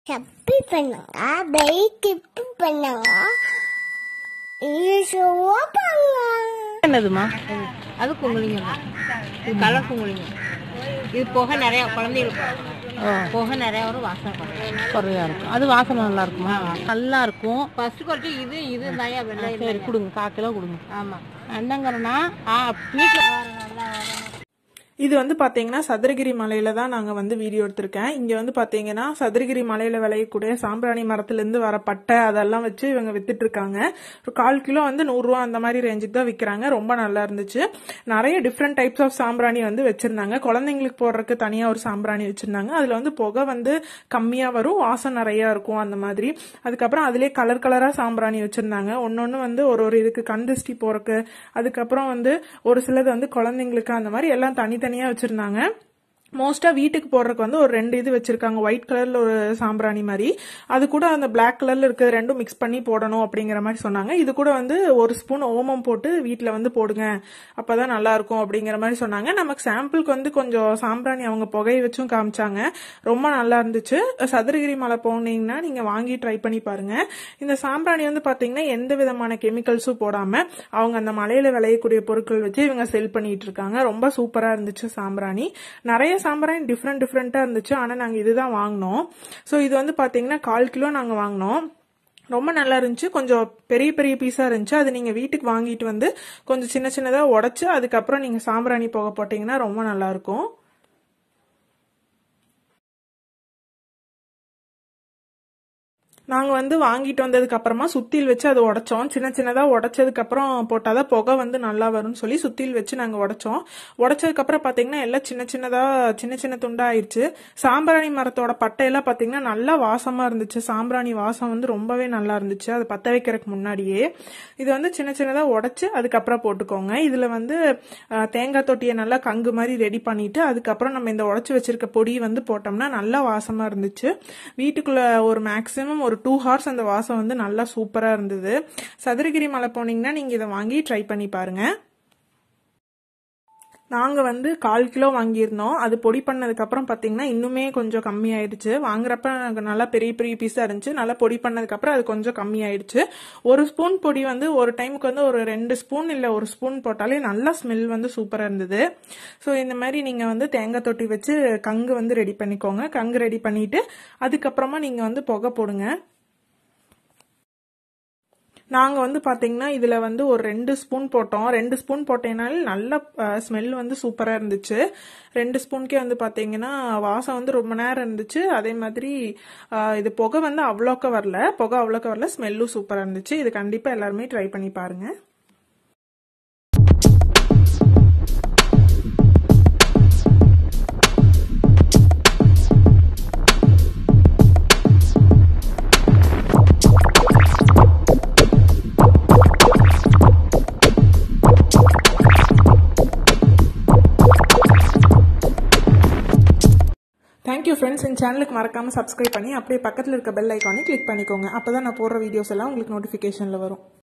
சப்பி பண்ணுங்க பைக் இப்படி பண்ணுங்க இது சோப்பாங்க என்னதுமா அது குங்குளிங்க தான் இது கலர் குங்குளிங்க இது புகை நிறைய குழந்தைகளுக்கு ஓ புகை நிறைய வரும் வாசனை பண்ணுறேன் குறையா இருக்கும் அது வாசனை நல்லா இருக்குமா நல்லா இருக்கும் ஃபர்ஸ்ட் குறைச்சி இது இது நிறையா வெள்ளை சரி கொடுங்க கால் கிலோ கொடுங்க ஆமாம் என்னங்கிறனா ஆ வீட்டில் இது வந்து பாத்தீங்கன்னா சதுரகிரி மலையில தான் நாங்க வந்து வீடியோ எடுத்திருக்கேன் இங்க வந்து பாத்தீங்கன்னா சதுரகிரி மலையில விளையக்கூடிய சாம்பிராணி மரத்துல இருந்து வர பட்டை அதெல்லாம் வச்சு இவங்க வித்துட்டு இருக்காங்க ஒரு கால் கிலோ வந்து நூறு ரூபா அந்த மாதிரி ரேஞ்சுக்கு தான் விக்கிறாங்க ரொம்ப நல்லா இருந்துச்சு நிறைய டிஃப்ரெண்ட் டைப்ஸ் ஆஃப் சாம்பிராணி வந்து வச்சிருந்தாங்க குழந்தைங்களுக்கு போடுறதுக்கு தனியா ஒரு சாம்பிராணி வச்சிருந்தாங்க அதுல வந்து புகை வந்து கம்மியா வரும் வாசம் நிறைய இருக்கும் அந்த மாதிரி அதுக்கப்புறம் அதுலயே கலர் கலரா சாம்பிராணி வச்சிருந்தாங்க ஒன்னொன்னு வந்து ஒரு ஒரு இதுக்கு கண் திருஷ்டி போறக்கு அதுக்கப்புறம் வந்து ஒரு சிலது வந்து குழந்தைங்களுக்கு அந்த மாதிரி எல்லாம் தனித்தனியா வச்சிருந்தாங்க மோஸ்டா வீட்டுக்கு போடுறதுக்கு வந்து ஒரு ரெண்டு இது வச்சிருக்காங்க ஒயிட் கலர்ல ஒரு சாம்பிராணி மாதிரி அது கூட அந்த பிளாக் கலர்ல இருக்கிற ரெண்டும் மிக்ஸ் பண்ணி போடணும் அப்படிங்கிற மாதிரி சொன்னாங்க இது கூட வந்து ஒரு ஸ்பூன் ஓமம் போட்டு வீட்ல வந்து போடுங்க அப்பதான் நல்லா இருக்கும் அப்படிங்கிற மாதிரி சொன்னாங்க நமக்கு சாம்பிளுக்கு வந்து கொஞ்சம் சாம்பிராணி அவங்க புகையை வச்சும் காமிச்சாங்க ரொம்ப நல்லா இருந்துச்சு சதுரகிரி மலை போனீங்கன்னா நீங்க வாங்கி ட்ரை பண்ணி பாருங்க இந்த சாம்பிராணி வந்து பாத்தீங்கன்னா எந்த விதமான கெமிக்கல்ஸும் போடாம அவங்க அந்த மலையில விளையக்கூடிய பொருட்கள் வச்சு இவங்க செல் பண்ணிட்டு இருக்காங்க ரொம்ப சூப்பரா இருந்துச்சு சாம்பிராணி நிறைய சாம்பிராணி டிஃப்ரெண்ட் டிஃப்ரெண்டா இருந்துச்சு ஆனா நாங்க இதுதான் வாங்கினோம் ஸோ இது வந்து பாத்தீங்கன்னா கால் கிலோ நாங்க வாங்கினோம் ரொம்ப நல்லா இருந்துச்சு கொஞ்சம் பெரிய பெரிய பீஸா இருந்துச்சு அது நீங்க வீட்டுக்கு வாங்கிட்டு வந்து கொஞ்சம் சின்ன சின்னதா உடைச்சு அதுக்கப்புறம் நீங்க சாம்பிராணி போக போட்டீங்கன்னா ரொம்ப நல்லா இருக்கும் நாங்க வந்து வாங்கிட்டு வந்ததுக்கு அப்புறமா சுத்தியில் வச்சு அதை உடைச்சோம் சின்ன சின்னதா உடைச்சதுக்கு அப்புறம் போட்டாதான் புகை வந்து நல்லா வரும்னு சொல்லி சுத்தியில் வச்சு நாங்க உடைச்சோம் உடைச்சதுக்கு அப்புறம் பாத்தீங்கன்னா எல்லாம் சின்ன சின்னதா சின்ன சின்ன துண்டா ஆயிடுச்சு சாம்பிராணி மரத்தோட பட்டையெல்லாம் பாத்தீங்கன்னா நல்லா வாசமா இருந்துச்சு சாம்பிராணி வாசம் வந்து ரொம்பவே நல்லா இருந்துச்சு அது பத்த வைக்கிறதுக்கு முன்னாடியே இது வந்து சின்ன சின்னதா உடைச்சு அதுக்கப்புறம் போட்டுக்கோங்க இதுல வந்து அஹ், தேங்காய் தொட்டியை நல்லா கங்கு மாதிரி ரெடி பண்ணிட்டு அதுக்கப்புறம் நம்ம இந்த உடைச்சு வச்சிருக்க பொடி வந்து போட்டோம்னா நல்லா வாசமா இருந்துச்சு வீட்டுக்குள்ள ஒரு மேக்சிமம் ஒரு டூ ஹவர்ஸ் அந்த வாசம் வந்து நல்லா சூப்பரா இருந்தது சதுரகிரி மலை போனீங்கன்னா நீங்க இதை வாங்கி ட்ரை பண்ணி பாருங்க நாங்க வந்து கால் கிலோ வாங்கியிருந்தோம் அது பொடி பண்ணதுக்கு அப்புறம் பாத்தீங்கன்னா இன்னுமே கொஞ்சம் கம்மி ஆயிடுச்சு வாங்குறப்ப எனக்கு நல்லா பெரிய பெரிய பீஸா இருந்துச்சு நல்லா பொடி பண்ணதுக்கு அப்புறம் அது கொஞ்சம் கம்மி ஆயிடுச்சு ஒரு ஸ்பூன் பொடி வந்து ஒரு டைமுக்கு வந்து ஒரு ரெண்டு ஸ்பூன் இல்ல ஒரு ஸ்பூன் போட்டாலே நல்லா ஸ்மெல் வந்து சூப்பரா இருந்தது ஸோ இந்த மாதிரி நீங்க வந்து தேங்காய் தொட்டி வச்சு கங்கு வந்து ரெடி பண்ணிக்கோங்க கங்கு ரெடி பண்ணிட்டு அதுக்கப்புறமா நீங்க வந்து புகை போடுங்க நாங்க வந்து பாத்தீங்கன்னா இதுல வந்து ஒரு ரெண்டு ஸ்பூன் போட்டோம் ரெண்டு ஸ்பூன் போட்டேனால நல்ல ஸ்மெல் வந்து சூப்பரா இருந்துச்சு ரெண்டு ஸ்பூன்க்கே வந்து பாத்தீங்கன்னா வாசம் வந்து ரொம்ப நேரம் இருந்துச்சு அதே மாதிரி அஹ், இது புகை வந்து அவ்வளோக்க வரல புகை அவ்வளோக்க வரல ஸ்மெல்லும் சூப்பரா இருந்துச்சு இது கண்டிப்பா எல்லாருமே ட்ரை பண்ணி பாருங்க தேங்க்யூ ஃப்ரெண்ட்ஸ் இந்த சேனலுக்கு மறக்காம சப்ஸ்கிரைப் பண்ணி அப்படியே பக்கத்தில் இருக்க பெல் ஐக்கானை கிளிக் பண்ணிக்கோங்க அப்பதான் நான் போடுற வீடியோஸ் எல்லாம் உங்களுக்கு நோட்டிஃபிகேஷன்ல வரும்